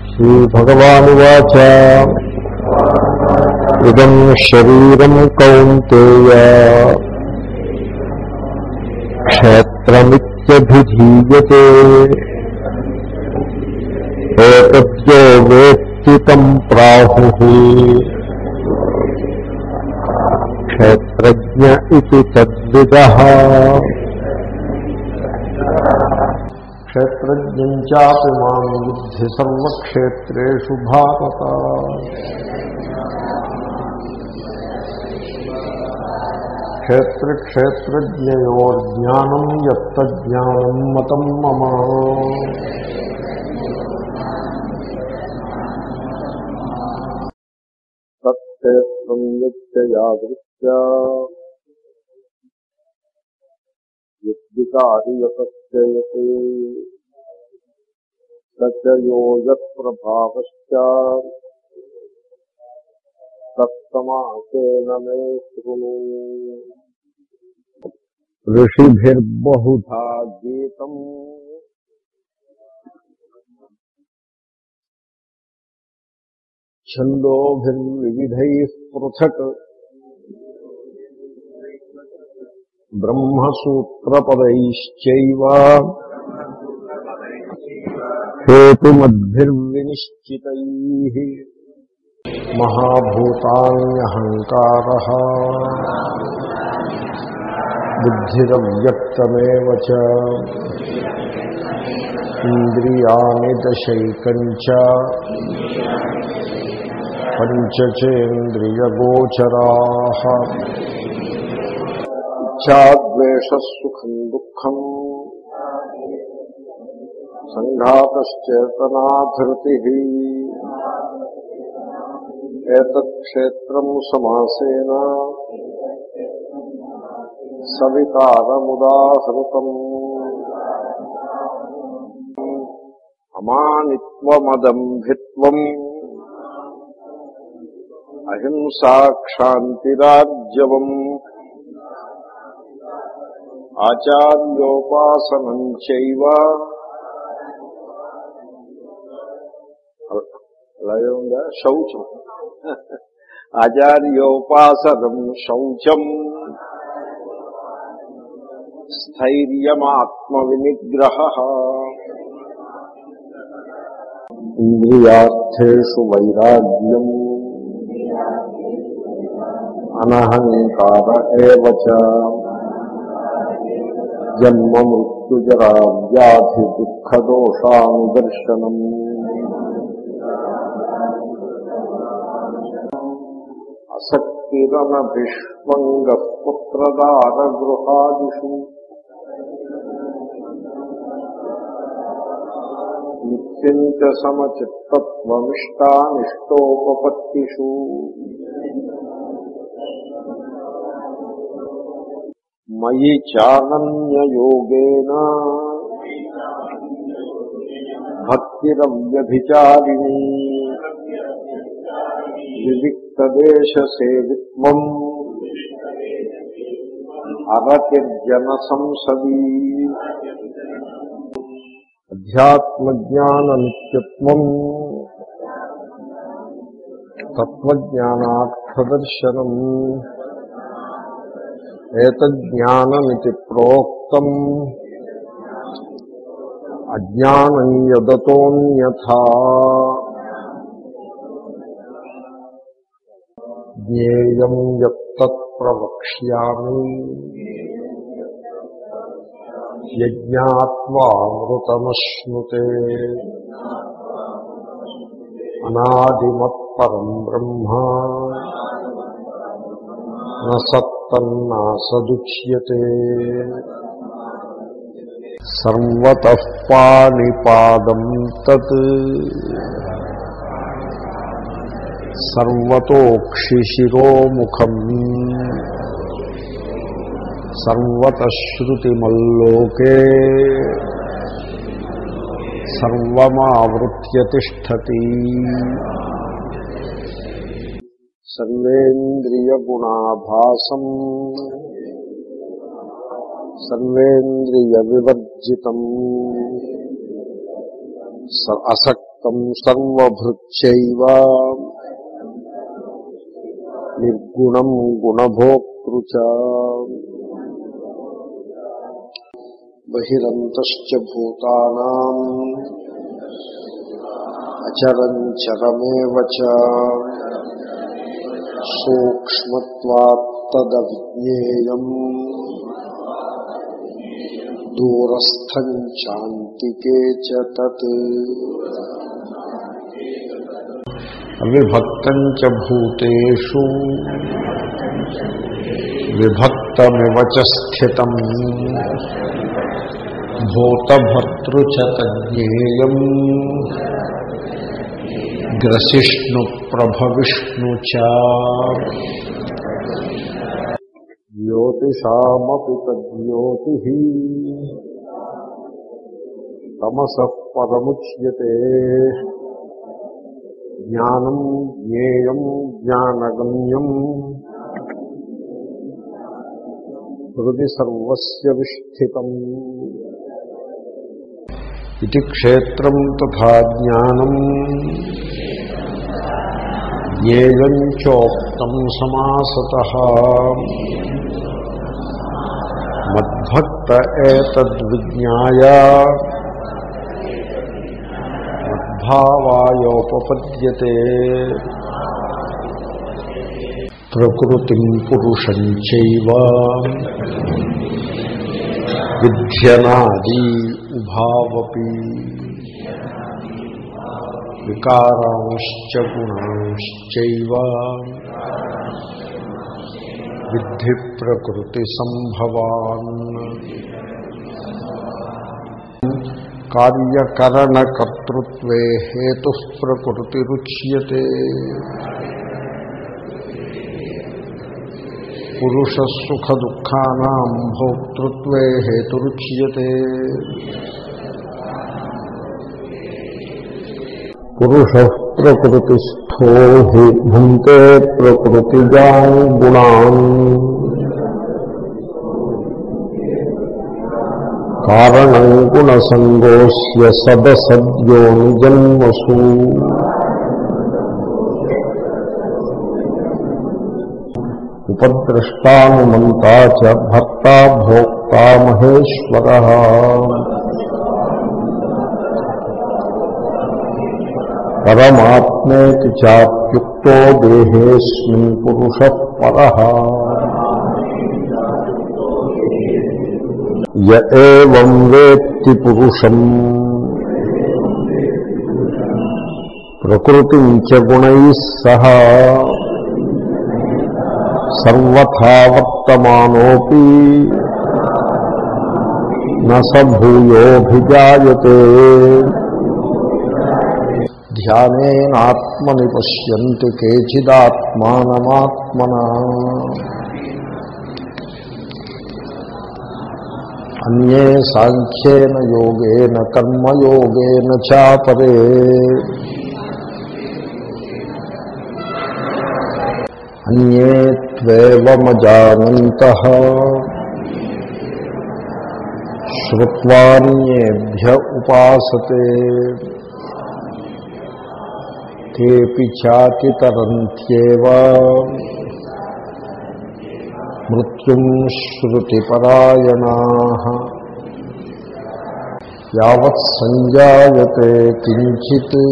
శ్రీభగవానువాచ ఇదం శరీరం కౌంతేయ క్షేత్రమిత్యభిధీయతే ఏతద్యో వేత్తి తం ప్రాహు క్షేత్రజ్ఞ ఇది తద్విద క్షేత్రజ్ఞం చాపి మాం బుద్ధి సర్వక్షేత్రేషు భారత క్షేత్రక్షేత్రజ్ఞయోర్జ్ఞానం యత్తజ్ఞానం మతం మమ తత్క్షేత్రం నిత్యయాదృత్యా యుద్ధికార్యతశ్చయతే సచయో యత్ప్రభావశ్చ తత్తమాసేన మే శృణు ఋషిభిర్బహుధా గీతం ఛందోభిర్వివిధై పృథక్ బ్రహ్మసూత్రపदैश्చైవ హేతుమద్భిర్వినిశ్చితైः మహాభూతాన్యహంకారः బుద్ధిరవ్యక్తమేవ చ ఇంద్రియాణి దశైకం చ పంచచేంద్రియగోచరాः ఇచ్ఛాద్వేషసుఖం దుఃఖం సంఘాతశ్చేతనాధృతి ఏతత్క్షేత్రం సమాసేన సవికారముదాహృతం అమానిత్వమదంభిత్వం అహింసాక్షాంతిరాజ్యవం ఆచార్యోపాసనం చైవ అలాగే ఉందా శౌచం ఆచార్యోపాసనం శౌచం స్థైర్యమాత్మ వినిగ్రహ ఇంద్రియార్థేషు వైరాగ్యం అనహంకార ఏవ చ జన్మ మృత్యుజరా వ్యాధి దుఃఖదోషానుదర్శనం అసక్తిరనభిష్వంగ పుత్రదార గృహాదిషు నిత్యం చ సమచిత్తత్వమిష్టానిష్టోపపత్తిషు మయి చానన్యయోగేన భక్తిరవ్యభిచారిణీ వివిక్తదేశసేవిత్వం అరతిర్జన సంసదీ అధ్యాత్మజ్ఞాననిత్యత్వం తత్వజ్ఞానార్థదర్శనం ఏతజ్ఞానమితి ప్రోక్తం అజ్ఞానం యదతోన్యథా జ్ఞేయం యత్తత్ ప్రవక్ష్యామి యజ్ఞాత్వామృతమశ్నుతే అనాదిమత్పరం బ్రహ్మ న సత్తన్నాసదుచ్యతే సర్వతః పాణిపాదం తత్ సర్వతోక్షిశిరోముఖం సర్వతశ్రుతిమల్లోకే సర్వమావృత్య తిష్టతి సర్వేంద్రియగుణాభాసం సర్వేంద్రియ వివర్జితం అసక్త విభక్తం సర్వభృత్యైవ నిర్గుణం గుణభోక్తృ చ బహిరంతశ్చ భూతానాం అచరంచరమేవ చ సూక్ష్మత్వాత్తదవిజ్ఞేయం దూరస్థం చాంతికే చ తత్ అవిభక్తం చ భూతేషు విభక్తమివ చ స్థితం భూతభర్తృ చ తజ్ఞేయం గ్రసిష్ణు ప్రభవిష్ణు చ జ్యోతిషామపి తజ్యోతి తమస పరముచ్యతే జ్ఞానం జ్ఞేయం జ్ఞానగమ్యం హృది సర్వస్య విష్ఠితం ఇది క్షేత్రం తథా జ్ఞానం జ్ఞేయం చోక్తం సమాసత మద్భక్త ఏతద్విజ్ఞాయ మద్భావాయోపపద్యతే ప్రకృతిం పురుషం చైవ విధ్యనాది ఉభావపి వికారాంశ్చ గుణాంశ్చైవ విద్ధి ప్రకృతి సంభవాన్ కార్యకరణకర్తృత్వే హేతు ప్రకృతిరుచ్యతే పురుషసుఖదుఃఖానాం భోక్తృత్వే హేతురుచ్యతే పురుష ప్రకృతిస్థో హి భుంతే ప్రకృతిజాన్ గుణాన్ కారణం గుణసంగోస్య సదసద్యోని జన్మసు ఉపద్రష్టానుమంతా చ భర్త భోక్తా మహేశ్వర పరమాత్మేతి చాప్యుక్తో దేహేస్మిన్ పురుష పర యం వేత్తి పురుషం ప్రకృతి చ గుణై సహ సర్వథా వర్తమానోపి నూయోభిజాయతే ధ్యానేనాత్మని పశ్యంతి కేచిదాత్మానమాత్మన అన్యే సాంఖ్యేన యోగేన కర్మయోగేన చాపరే అన్యే త్వేవమజానంత శ్రుత్వాన్యేభ్య ఉపాసతే తేపి చాతితరంత్యేవ మృత్యుం శ్రుతిపరాయణా యావత్ సంజాయతే కించిత్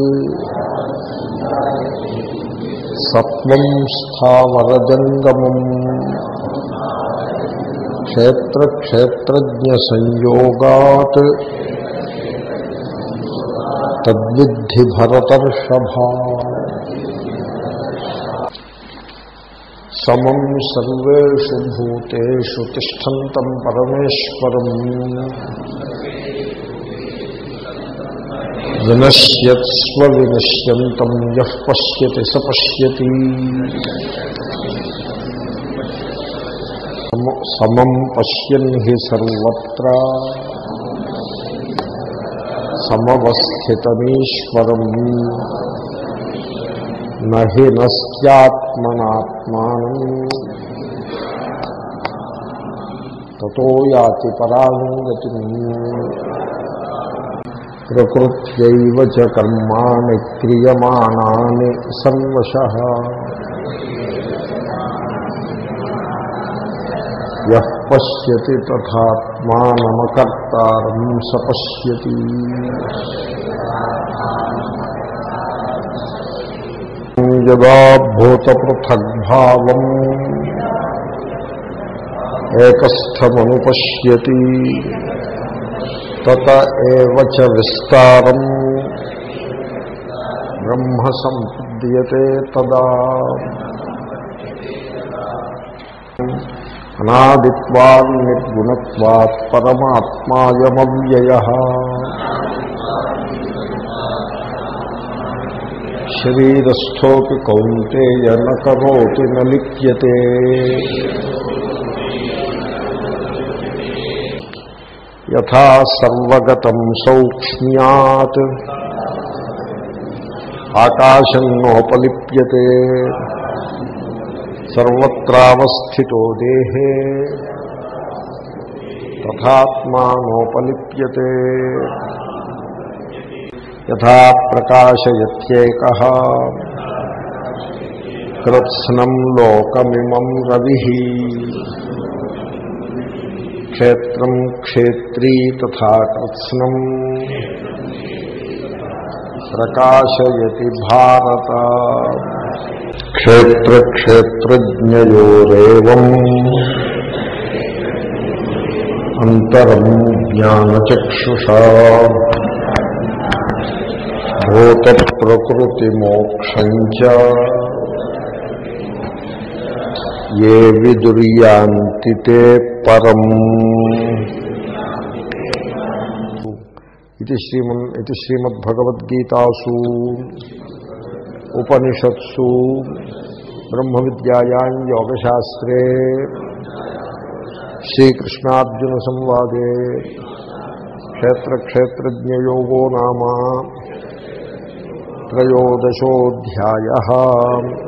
సత్వం స్థావరజంగమం క్షేత్రక్షేత్రజ్ఞ సంయోగాత్ తద్విద్ధి భరతర్షభా సమం సర్వేషు భూతేషు తిష్టంతం పరమేశ్వరం వినశ్యత్స్వ వినశ్యంతం యః పశ్యతి స పశ్యతి సమం పశ్యన్ హి సర్వత్ర సమవస్థితమీశ్వరం నహి నస్యాత్మనాత్మానం తతో యాతి పరాంగతి ప్రకృత్యైవ చ కర్మాణి క్రియమాణాని సన్వశ యః పశ్యతి తథాత్మానమకర్తారం స పశ్యతి యదా భూతపృథగ్భావం ఏకస్థమనుపశ్యతి తత ఏవ చ విస్తారం బ్రహ్మ సంపద్యతే తదా అనాదిత్వాన్ నిర్గుణత్వాత్ పరమాత్మాయమవ్యయ శరీరస్థోపి కౌంతేయ న కరోతి న లిప్యతే యథా సర్వగతం సౌక్ష్మ్యాత్ ఆకాశం నోపలిప్యతే సర్వత్రావస్థితో దేహే తథాత్మానోపలిప్యతే యథా ప్రకాశయత్యేక కృత్స్నం లోకమిమం రవి క్షేత్రం క్షేత్రీ తథా కృత్స్నం ప్రకాశయతి భారత క్షేత్రక్షేత్రజ్ఞయోరేవం అంతరం జ్ఞానచక్షుషా భూతప్రకృతిమోక్షం చ ఏ విదుర్యాంతి తే పరం ఇది శ్రీమన్ ఇది శ్రీమద్భగవద్గీతాసు ఉపనిషత్సు బ్రహ్మ విద్యాయాం యోగశాస్త్రే శ్రీకృష్ణార్జున సంవాదే క్షేత్రక్షేత్రజ్ఞయోగో నామ త్రయోదశోధ్యాయ